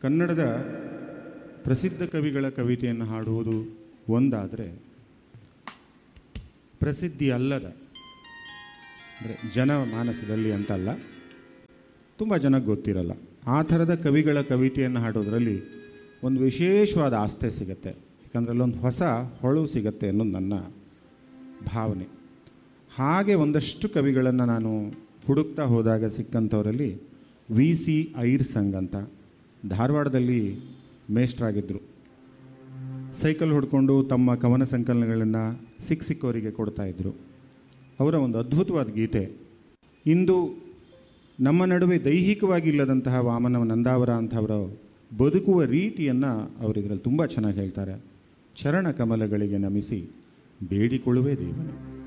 ಕನ್ನಡದ ಪ್ರಸಿದ್ಧ ಕವಿಗಳ ಕವಿತೆಯನ್ನು ಹಾಡುವುದು ಒಂದಾದರೆ ಪ್ರಸಿದ್ಧಿ ಅಲ್ಲದ ಅಂದರೆ ಜನಮಾನಸದಲ್ಲಿ ಅಂತಲ್ಲ ತುಂಬ ಜನಕ್ಕೆ ಗೊತ್ತಿರಲ್ಲ ಆ ಥರದ ಕವಿಗಳ ಕವಿತೆಯನ್ನು ಹಾಡೋದ್ರಲ್ಲಿ ಒಂದು ವಿಶೇಷವಾದ ಆಸ್ಥೆ ಸಿಗುತ್ತೆ ಯಾಕಂದರೆ ಅಲ್ಲೊಂದು ಹೊಸ ಹೊಳವು ಸಿಗುತ್ತೆ ಅನ್ನೋದು ನನ್ನ ಭಾವನೆ ಹಾಗೆ ಒಂದಷ್ಟು ಕವಿಗಳನ್ನು ನಾನು ಹುಡುಕ್ತಾ ಹೋದಾಗ ಸಿಕ್ಕಂಥವರಲ್ಲಿ ವಿ ಸಿ ಐರ್ ಸಂಘ್ ಅಂತ ಧಾರವಾಡದಲ್ಲಿ ಮೇಷ್ಟ್ರಾಗಿದ್ದರು ಸೈಕಲ್ ಹೊಡ್ಕೊಂಡು ತಮ್ಮ ಕವನ ಸಂಕಲನಗಳನ್ನು ಸಿಕ್ಕ ಸಿಕ್ಕವರಿಗೆ ಕೊಡ್ತಾಯಿದ್ರು ಅವರ ಒಂದು ಅದ್ಭುತವಾದ ಗೀತೆ ಇಂದು ನಮ್ಮ ನಡುವೆ ದೈಹಿಕವಾಗಿ ಇಲ್ಲದಂತಹ ವಾಮನ ನಂದಾವರ ಅಂತವರ ಬದುಕುವ ರೀತಿಯನ್ನು ಅವರು ಇದರಲ್ಲಿ ತುಂಬ ಚೆನ್ನಾಗಿ ಹೇಳ್ತಾರೆ ಚರಣ ಕಮಲಗಳಿಗೆ ನಮಿಸಿ ಬೇಡಿಕೊಳ್ಳುವೆ ದೇವನೇ